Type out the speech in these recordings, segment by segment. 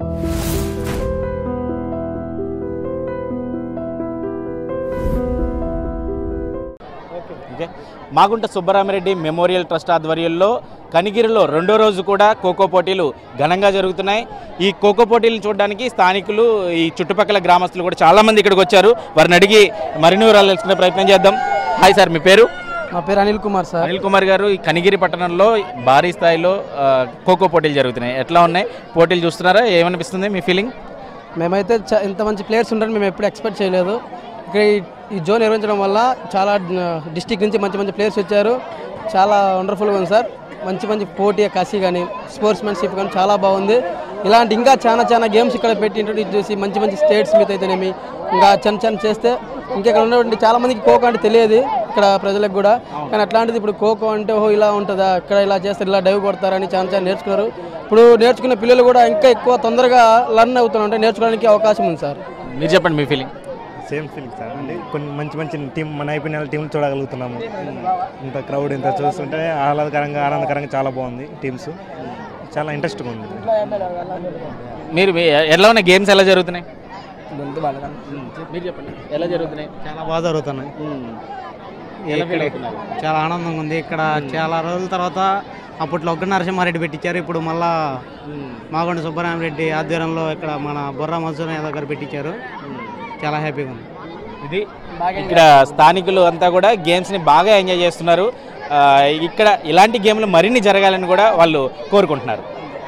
Okay Magunta Subbaramireddy memorial trust ఆధ్వర్యంలో కనిగిరిలో రెండో రోజు కూడా ఖోఖో పోటీలు ఘనంగా జరుగుతున్నాయి ఈ ఖోఖో పోటీలు చూడడానికి స్థానికులు ఈ చుట్టుపక్కల గ్రామస్తులు కూడా చాలామంది ఇక్కడికి వచ్చారు వారిని అడిగి మరిన్ని వివరాలు తెలుసుకునే ప్రయత్నం చేద్దాం హాయ్ సార్ మీ పేరు మా పేరు అనిల్ కుమార్ సార్ అనిల్ కుమార్ గారు ఈ కనిగిరి పట్టణంలో భారీ స్థాయిలో ఆ, ఖోఖో పోటీలు జరుగుతున్నాయి ఎట్లా ఉన్నాయి పోటీలు చూస్తున్నారా ఏమనిపిస్తుంది మీ ఫీలింగ్ మేమైతే చ- ఇంత మంచి ప్లేయర్స్ ఉంటారని మేము ఎప్పుడు ఎక్స్పెక్ట్ చేయలేదు ఇక్కడ ఈ- ఈ జోన్ నిర్వహించడం వల్ల చాలా డిస్టిక్ నుంచి మంచి మంచి ప్లేయర్స్ వచ్చారు చాలా వండర్ఫుల్గా ఉంది సార్ మంచి మంచి పోటీ కసి కానీ స్పోర్ట్స్మెన్షిప్ కానీ చాలా బాగుంది ఇలాంటి ఇంకా చాలా చాలా గేమ్స్ ఇక్కడ పెట్టి ఇంట్రొడ్యూస్ చేసి మంచి మంచి స్టేట్స్ మీద అయితేనేమి ఇంకా చిన్న చిన్న చేస్తే ఇంకా ఇక్కడ ఉన్నటువంటి చాలా మందికి ఖోఖో అంటే తెలియదు ఇక్కడ ప్రజలకు కూడా కానీ అట్లాంటిది ఇప్పుడు ఖోఖో అంటే ఓహో ఇలా ఉంటుందా ఇక్కడ ఇలా చేస్తారు ఇలా డైవ్ కొడతారని చాలా చాలా నేర్చుకున్నారు ఇప్పుడు నేర్చుకున్న పిల్లలు కూడా ఇంకా ఎక్కువ తొందరగా లర్న్ అవుతూ ఉంటే నేర్చుకోవడానికి అవకాశం ఉంది సార్ మీరు చెప్పండి మీ ఫీలింగ్ సేమ్ ఫీలింగ్ సార్ అంటే కొన్ని మంచి మంచి టీం మన నైపుణ్యాల టీంలు చూడగలుగుతున్నాము ఇంత క్రౌడ్ ఇంత చూస్తుంటే ఆహ్లాదకరంగా ఆనందకరంగా చాలా బాగుంది టీమ్స్ చాలా ఇంట్రెస్ట్గా ఉంది మీరు మీ- ఎలా ఉన్నాయి గేమ్స్ ఎలా జరుగుతున్నాయి మీరు చెప్పండి ఎలా జరుగుతున్నాయి చాలా బాగా జరుగుతున్నాయి ఎలా ఫీల్ అవుతున్నారు చాలా ఆనందంగా ఉంది ఇక్కడ చాలా రోజుల తర్వాత అప్పట్లో ఒక్క నరసింహారెడ్డి పెట్టించారు ఇప్పుడు మళ్ళా మాగొండ సుబ్బరామరెడ్డి ఆధ్వర్యంలో ఇక్కడ మన బొర్రా మన్సూర్ యాదవ్ గారు పెట్టించారు చాలా హ్యాపీగా ఉంది ఇది ఇక్కడ స్థానికులు అంతా కూడా గేమ్స్ని బాగా ఎంజాయ్ చేస్తున్నారు ఆ, ఇక్కడ ఇలాంటి గేమ్లు మరిన్ని జరగాలని కూడా వాళ్ళు కోరుకుంటున్నారు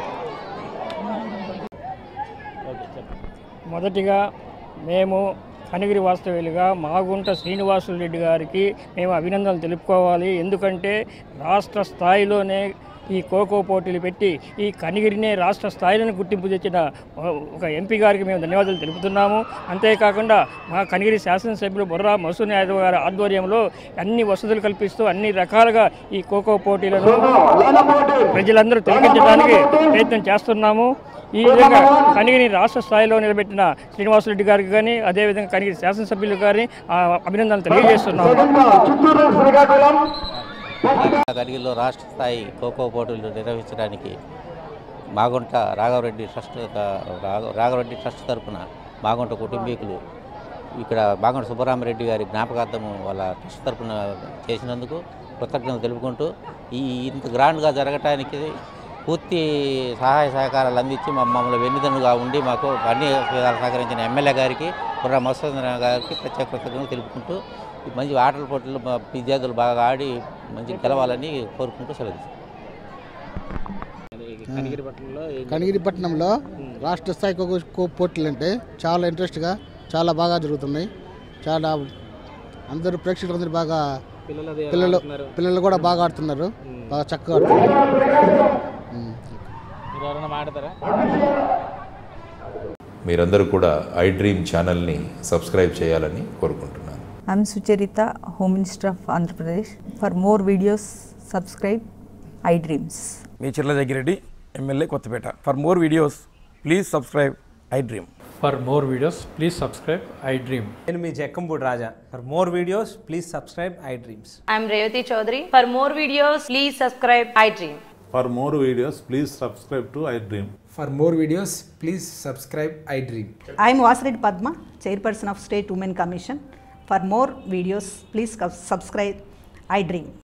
మొదటిగా మేము కనిగిరి వాస్తవ్యులుగా మాగుంట శ్రీనివాసులు రెడ్డి గారికి మేము అభినందనలు తెలుపుకోవాలి ఎందుకంటే రాష్ట్ర స్థాయిలోనే ఈ ఖోఖో పోటీలు పెట్టి ఈ కనిగిరినే రాష్ట్ర స్థాయిలోనే గుర్తింపు తెచ్చిన ఒక ఎంపీ గారికి మేము ధన్యవాదాలు తెలుపుతున్నాము అంతేకాకుండా మా కనిగిరి శాసనసభ్యులు బొర్రా మసూన్ యాదవ్ గారి ఆధ్వర్యంలో అన్ని వసతులు కల్పిస్తూ అన్ని రకాలుగా ఈ ఖోఖో పోటీలను ప్రజలందరూ తొలగించడానికి ప్రయత్నం చేస్తున్నాము ఈ విధంగా కనిగిరి రాష్ట్ర స్థాయిలో నిలబెట్టిన శ్రీనివాసరెడ్డి గారికి కానీ అదేవిధంగా కనిగిరి శాసనసభ్యులు గారిని ఆ, అభినందనలు తెలియజేస్తున్నాము కడిగిలో రాష్ట్ర స్థాయి ఖోఖో పోటీలు నిర్వహించడానికి మాగుంట రాఘవరెడ్డి ట్రస్ట్ రాఘ- రాఘవరెడ్డి ట్రస్ట్ తరపున మాగుంట కుటుంబీకులు ఇక్కడ మాగుంట సుబ్బరామరెడ్డి గారి జ్ఞాపకార్థము వాళ్ళ ట్రస్ట్ తరపున చేసినందుకు కృతజ్ఞతలు తెలుపుకుంటూ ఈ ఇంత గ్రాండ్గా జరగటానికి పూర్తి సహాయ సహకారాలు అందించి మా మమ్మల్ని వెన్నుదన్నుగా ఉండి మాకు అన్ని విధాలు సహకరించిన ఎమ్మెల్యే గారికి కుర్ర మత్స్యేంద్ర గారికి ప్రత్యేక కృతజ్ఞతలు తెలుపుకుంటూ ఈ మంచి ఆటల పోటీలు మా విద్యార్థులు బాగా ఆడి మంచి గెలవాలని కోరుకుంటూ సెలవు కనిగిరిపట్నంలో రాష్ట్ర స్థాయి ఖోఖో ఖో పోటీలు అంటే చాలా ఇంట్రెస్ట్గా చాలా బాగా జరుగుతున్నాయి చాలా అందరూ ప్రేక్షకులు అందరూ బాగా పిల్లలు పిల్లలు కూడా బాగా ఆడుతున్నారు బాగా చక్కగా ఆడుతున్నారు ఉమ్. మీరు ఎవరైనా మాట్లాడతారా మీరందరూ కూడా ఐ డ్రీమ్ ఛానల్ని సబ్స్క్రైబ్ చేయాలని కోరుకుంటున్నాను I'm Sucharita, Home Minister of Andhra Pradesh. For more videos, subscribe iDreams. మీ Chirla Jaggireddy MLA Kothapeta for more videos please subscribe iDream for more videos please subscribe iDream నేను మీ Jakkampudi Raja for more videos please subscribe iDreams I'm Revati Chaudhary. For more videos, please subscribe iDream. For more videos, please subscribe to iDream. For more videos, please subscribe iDream. I am Vasireddy Padma, Chairperson of State Women Commission. For more videos, please subscribe iDream.